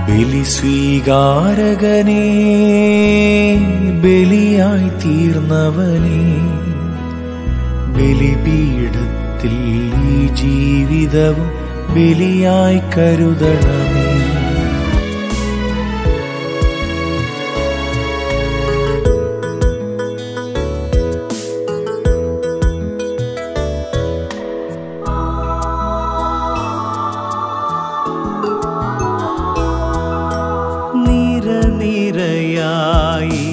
ബലി സ്വീകാരകനേ ബലിയായി തീർന്നവനേ ബലിപീഠത്തിൽ ഈ ജീവിതവും ബലിയായി കരുതണമേ നിരനിരയായി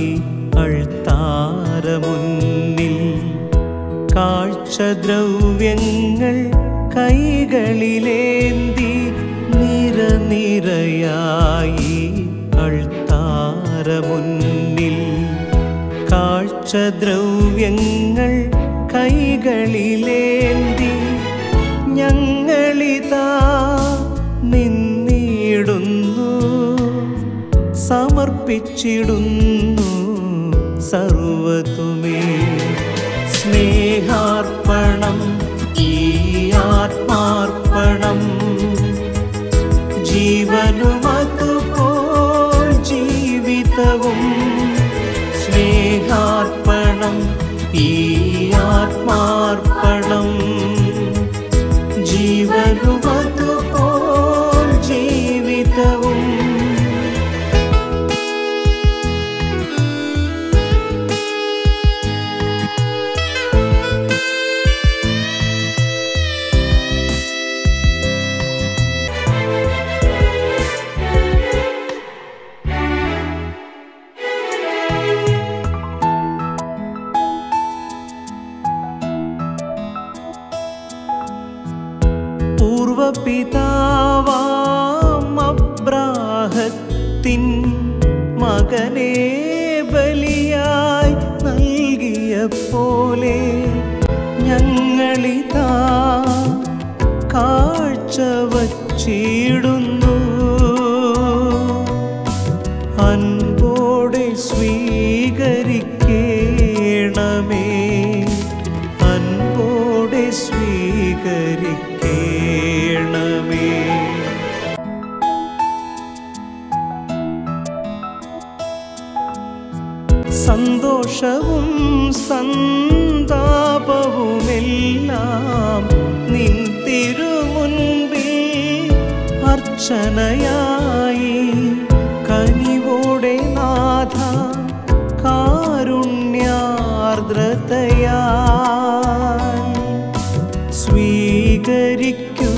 അൾത്താരമുന്നിൽ കാഴ്ചദ്രവ്യങ്ങൾ കൈകളിലേന്തി നിരനിരയായി അൾത്താരമുന്നിൽ കാഴ്ചദ്രവ്യങ്ങൾ കൈകളിലേന്തി ഞങ്ങളിതാ നിന്നിടുന്നു സമർപ്പിച്ചിടുന്നു സർവതുമേ സ്നേഹാർപ്പണം ഈ ആത്മാർപ്പണം ജീവനുമതുപോൽ ജീവിതവും സ്നേഹാർപ്പണം ഈ ആത്മാർപ്പണം ജീവനുമതുപോൽ ജീവിതവും പൂർവപിതാവാം അബ്രാഹത്തിൻ മകനെ ബലിയായി നൽകിയ പോലെ ഞങ്ങളിതാ കാഴ്ച വച്ചിടുന്നു അൻപോടെ സ്വീകരിക്കേണമേ അൻപോടെ സ്വീകരിക്കേണമേ സന്തോഷവും സന്താപവുമെല്ലാം നിൻ തിരുമുൻപിൽ അർച്ചനയായി കനിവോടെ നാഥ കാരുണ്യാർദ്രതയായി സ്വീകരിക്കൂ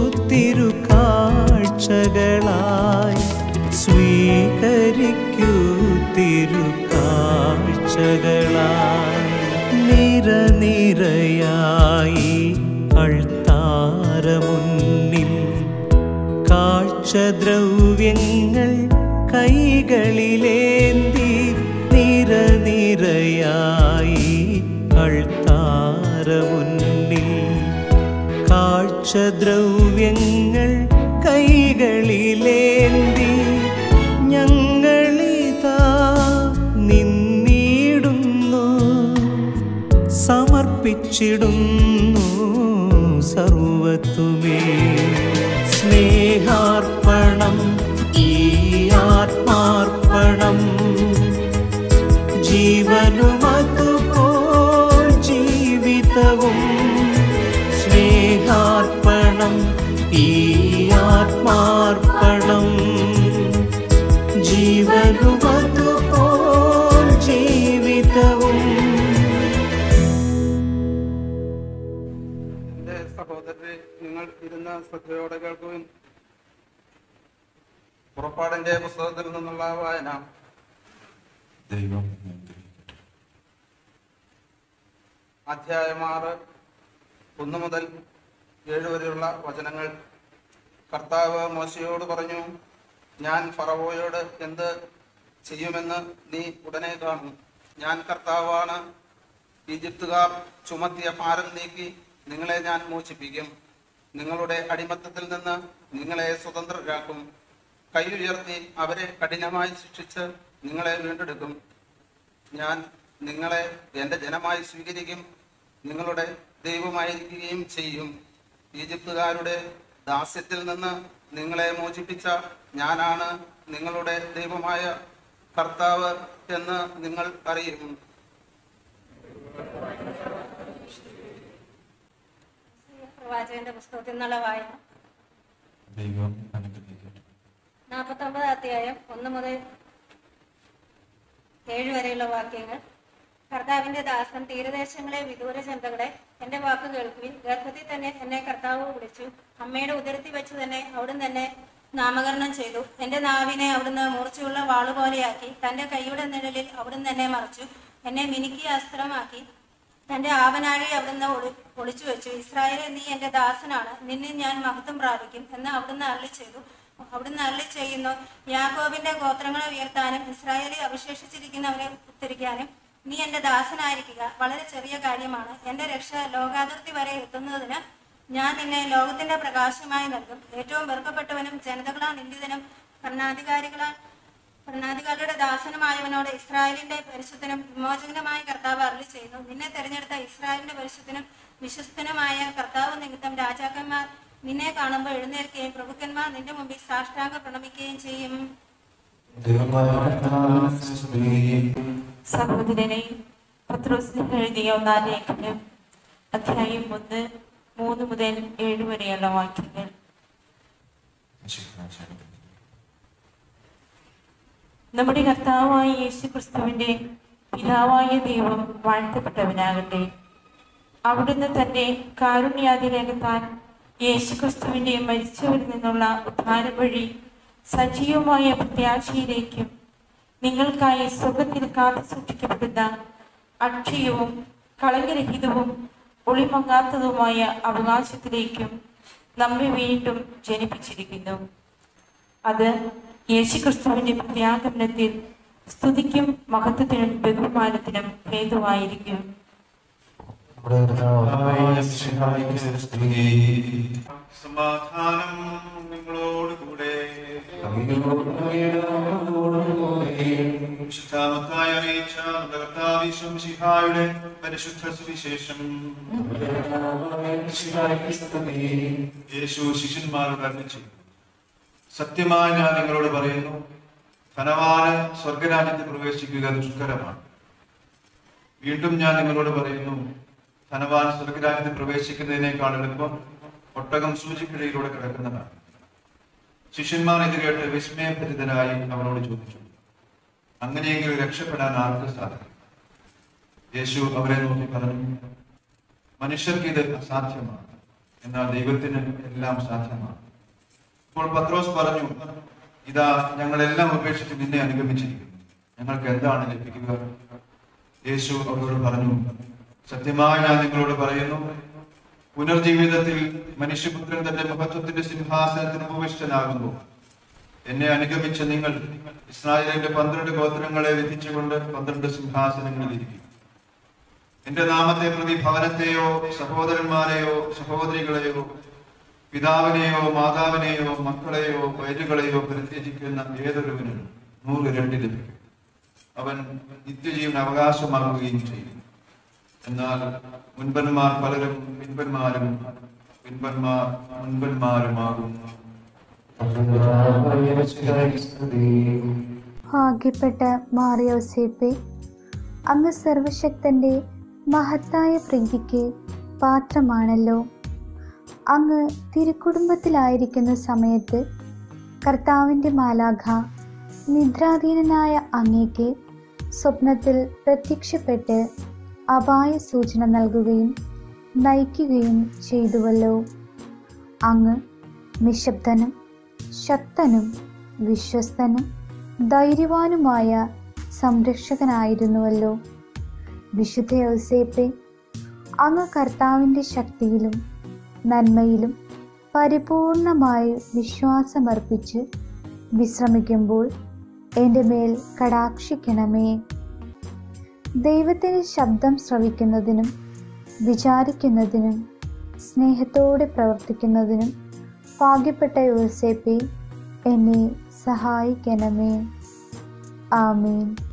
തിരുക്കാഴ്ചകളായി സ്വീകരിക്കൂ തിരുക്കാഴ്ചകളായി നിരനിരയായി അൾത്താരമുന്നിൽ കാഴ്ചദ്രവ്യങ്ങൾ കൈകളിലേന്തി നിരനിരയായി അൾത്താരമുന്നിൽ കാഴ്ചദ്രവ്യങ്ങൾ കൈകളിലേന്തി ഞങ്ങളിതാ നിന്നിടുന്നു സമർപ്പിച്ചിടുന്നു സർവത്തുമേ സ്നേഹാർപ്പണം ഈ ആത്മാർപ്പണം ജീവനുമതുപോൽ ജീവിതവും സ്നേഹാർപ്പണം ഈ ആത്മാർപ്പണം ജീവനുമതുപോൽ ജീവിതവും എന്റെ സഹോദരരെ നിങ്ങൾ ഇരുന്ന ശ്രദ്ധയോടെ കേൾക്കുവിൻ പുറപ്പാടിന്റെ പുസ്തകത്തിൽ നിന്നുള്ള വായന ദൈവം അനുഗ്രഹിക്കട്ടെ അധ്യായം ആറ് ഒന്ന് മുതൽ ഏഴ് വരെയുള്ള വചനങ്ങൾ കർത്താവ് മോശയോട് പറഞ്ഞു ഞാൻ ഫറവോയോട് എന്ത് ചെയ്യുമെന്ന് നീ ഉടനെ കാണും ഞാൻ കർത്താവാണ് ഈജിപ്തുകാർ ചുമത്തിയ ഭാരം നീക്കി നിങ്ങളെ ഞാൻ മോചിപ്പിക്കും നിങ്ങളുടെ അടിമത്തത്തിൽ നിന്ന് നിങ്ങളെ സ്വതന്ത്രരാക്കും കൈ ഉയർത്തി അവരെ കഠിനമായി ശിക്ഷിച്ച് നിങ്ങളെ വീണ്ടെടുക്കും ഞാൻ നിങ്ങളെ എൻ്റെ ജനമായി സ്വീകരിക്കും നിങ്ങളുടെ ദൈവമായിരിക്കുകയും ചെയ്യും ഈജിപ്തുകാരുടെ ദാസ്യത്തിൽ നിന്ന് നിങ്ങളെ മോചിപ്പിച്ച ഞാനാണ് നിങ്ങളുടെ ദൈവമായ കർത്താവ് എന്ന് നിങ്ങൾ അറിയും പ്രവാചകന്റെ പുസ്തകത്തിൽ നിന്നുള്ള വായന ദൈവം അനുഗ്രഹിക്കട്ടെ നാൽപ്പത്തൊമ്പത് അധ്യായം ഒന്ന് മുതൽ ഏഴ് വരെയുള്ള വാക്യങ്ങൾ കർത്താവിന്റെ ദാസൻ തീരദേശങ്ങളെ വിദൂര ചിന്തകളെ എന്റെ വാക്ക് കേൾക്കുവിൻ ഗർഭത്തിൽ തന്നെ എന്നെ കർത്താവ് വിളിച്ചു അമ്മയുടെ ഉദരത്തിൽ വെച്ച് തന്നെ അവിടുന്ന് തന്നെ നാമകരണം ചെയ്തു എന്റെ നാവിനെ അവിടുന്ന് മൂർച്ചയുള്ള വാളുപോലെയാക്കി തന്റെ കൈയുടെ നിഴലിൽ അവിടുന്ന് എന്നെ മറച്ചു എന്നെ മിനുക്കി അസ്ത്രമാക്കി തന്റെ ആവനാഴി അവിടുന്ന് ഒളി ഒളിച്ചു വെച്ചു ഇസ്രായേലെ നീ എന്റെ ദാസനാണ് നിന്നിൽ ഞാൻ മഹത്വം പ്രാപിക്കും എന്ന് അവിടുന്ന് അരളി ചെയ്തു അവിടുന്ന് അരളി ചെയ്യുന്നു യാക്കോബിന്റെ ഗോത്രങ്ങളെ ഉയർത്താനും ഇസ്രായേലിൽ അവശേഷിച്ചിരിക്കുന്നവരെ ഉത്തരിക്കാനും നീ എന്റെ ദാസനായിരിക്കുക വളരെ ചെറിയ കാര്യമാണ് എന്റെ രക്ഷ ലോകാതിർത്തി വരെ എത്തുന്നതിന് ഞാൻ നിന്നെ ലോകത്തിന്റെ പ്രകാശമായി നൽകും ഏറ്റവും വെറുക്കപ്പെട്ടവനും ജനതകളാൽ നിന്ദിതനും ഭരണാധികാരികളാൽ ഭരണാധികാരിയുടെ ദാസനുമായവനോട് ഇസ്രായേലിന്റെ പരിശുദ്ധനും വിമോചകനുമായ കർത്താവ് അരളി ചെയ്യുന്നു നിന്നെ തെരഞ്ഞെടുത്ത ഇസ്രായേലിന്റെ പരിശുദ്ധനും വിശ്വസ്തനുമായ കർത്താവ് നിമിത്തം രാജാക്കന്മാർ നിന്നെ കാണുമ്പോൾ എഴുന്നേൽക്കുകയും പ്രഭുക്കന്മാർ നിന്റെ മുമ്പിൽ സാഷ്ടാംഗ പ്രണമിക്കുകയും ചെയ്യും ദൈവമായ കർത്താവിനെ സ്തുതി. സഹോദരനെ പത്രോസിന് എഴുതിയ ഒന്നാം ലേഖനം അധ്യായം ഒന്ന് മൂന്ന് മുതൽ ഏഴ് വരെയുള്ള വാക്യങ്ങൾ വിശുദ്ധനായ അനുഗ്രഹിക്കട്ടെ. നമ്മുടെ കർത്താവായ യേശു ക്രിസ്തുവിന്റെ പിതാവായ ദൈവം വാഴ്ത്തപ്പെട്ടവനാകട്ടെ അവിടുന്ന് തന്റെ കാരുണ്യാതിരകത്താൽ യേശു ക്രിസ്തുവിന്റെ മരിച്ചവരിൽ നിന്നുള്ള ഉദ്ധാരം വഴി സജീവമായ പ്രത്യാശയിലേക്കും നിങ്ങൾക്കായി സ്വർഗത്തിൽ കാത്തു സൂക്ഷിക്കപ്പെടുന്ന അക്ഷയവും കളങ്കരഹിതവും ഒളിമങ്ങാത്തതുമായ അവകാശത്തിലേക്കും നമ്മെ വീണ്ടും ജനിപ്പിച്ചിരിക്കുന്നു അത് യേശുക്രിസ്തുവിന്റെ പ്രത്യാഗമനത്തിൽ സ്തുതിക്കും മഹത്വത്തിനും ബഹുമാനത്തിനും ഹേതുവായിരിക്കും നമ്മുടെ കർത്താവായ മിശിഹായിക്ക് സ്തുതി. സമാധാനം നിങ്ങളോട് കൂടെ വിശുദ്ധാമത്തായി അറിയിച്ച നമ്മുടെ കർത്താവ് ഈശോ മിശിഹായുടെ പരിശുദ്ധ സുവിശേഷം യേശു ശിഷ്യന്മാരോട് അറിയിച്ചു സത്യമായി ഞാൻ നിങ്ങളോട് പറയുന്നു ധനവാന് സ്വർഗരാജ്യത്തിൽ പ്രവേശിക്കുക ദുഷ്കരമാണ് വീണ്ടും ഞാൻ നിങ്ങളോട് പറയുന്നു ധനവാൻ സ്വർഗരാജ്യത്തിൽ പ്രവേശിക്കുന്നതിനേക്കാൾ എളുപ്പം ഒട്ടകം സൂചിക്കിടയിലൂടെ കിടക്കുന്നതാണ് ശിഷ്യന്മാർ ഇത് കേട്ട് വിസ്മയഭരിതരായി അവനോട് ചോദിച്ചു അങ്ങനെയെങ്കിൽ രക്ഷപ്പെടാൻ ആർക്ക് സാധിക്കും യേശു അവരെ നോക്കി പറഞ്ഞു മനുഷ്യർക്ക് ഇത് അസാധ്യമാണ് എന്നാൽ ദൈവത്തിന് എല്ലാം സാധ്യമാണ് ഇപ്പോൾ പത്രോസ് പറഞ്ഞു ഇതാ ഞങ്ങളെല്ലാം ഉപേക്ഷിച്ച് നിന്നെ അനുഗമിച്ചിരിക്കുന്നു ഞങ്ങൾക്ക് എന്താണ് ലഭിക്കുക യേശു അവരോട് പറഞ്ഞു സത്യമായി ഞാൻ നിങ്ങളോട് പറയുന്നു പുനർജീവിതത്തിൽ മനുഷ്യപുത്രൻ തന്റെ മഹത്വത്തിന്റെ സിംഹാസനത്തിന് ഉപവിഷ്ടനാകുന്നു എന്നെ അനുഗമിച്ച നിങ്ങൾ ഇസ്രായേലിന്റെ പന്ത്രണ്ട് ഗോത്രങ്ങളെ വിധിച്ചുകൊണ്ട് പന്ത്രണ്ട് സിംഹാസനങ്ങളിൽ ഇരിക്കും എന്റെ നാമത്തെ പ്രതി ഭവനത്തെയോ സഹോദരന്മാരെയോ സഹോദരികളെയോ പിതാവിനെയോ മാതാവിനെയോ മക്കളെയോ വയലുകളെയോ പരിത്യജിക്കുന്ന ഏതൊരുവനും നൂറ് രണ്ട് ലഭിക്കും അവൻ നിത്യജീവൻ അവകാശമാക്കുകയും ചെയ്യും എന്നാൽ മുൻപന്മാർ പലരും പിൻപന്മാരും പിൻപന്മാർ മുൻപന്മാരുമാകും കർത്താവായ മിശിഹായിക്ക് സ്തുതി. ഭാഗ്യപ്പെട്ട മാറിയോസേപ്പെ അങ്ങ് സർവശക്തന്റെ മഹത്തായ പ്രീതിക്ക് പാത്രമാണല്ലോ അങ്ങ് തിരുക്കുടുംബത്തിലായിരിക്കുന്ന സമയത്ത് കർത്താവിൻ്റെ മാലാഖ നിദ്രാധീനനായ അങ്ങേക്ക് സ്വപ്നത്തിൽ പ്രത്യക്ഷപ്പെട്ട് അപായ സൂചന നൽകുകയും നയിക്കുകയും ചെയ്തുവല്ലോ അങ്ങ് നിശബ്ദനും ശക്തനും വിശ്വസ്തനും ധൈര്യവാനുമായ സംരക്ഷകനായിരുന്നുവല്ലോ വിശുദ്ധ യോസേപ്പെ അങ്ങ് കർത്താവിൻ്റെ ശക്തിയിലും നന്മയിലും പരിപൂർണമായി വിശ്വാസമർപ്പിച്ച് വിശ്രമിക്കുമ്പോൾ എൻ്റെ മേൽ കടാക്ഷിക്കണമേ ദൈവത്തിൻ്റെ ശബ്ദം ശ്രവിക്കുന്നതിനും വിചാരിക്കുന്നതിനും സ്നേഹത്തോടെ പ്രവർത്തിക്കുന്നതിനും ഭാഗ്യപ്പെട്ട യോസേപ്പെ എന്നെ സഹായിക്കണമേ ആമേൻ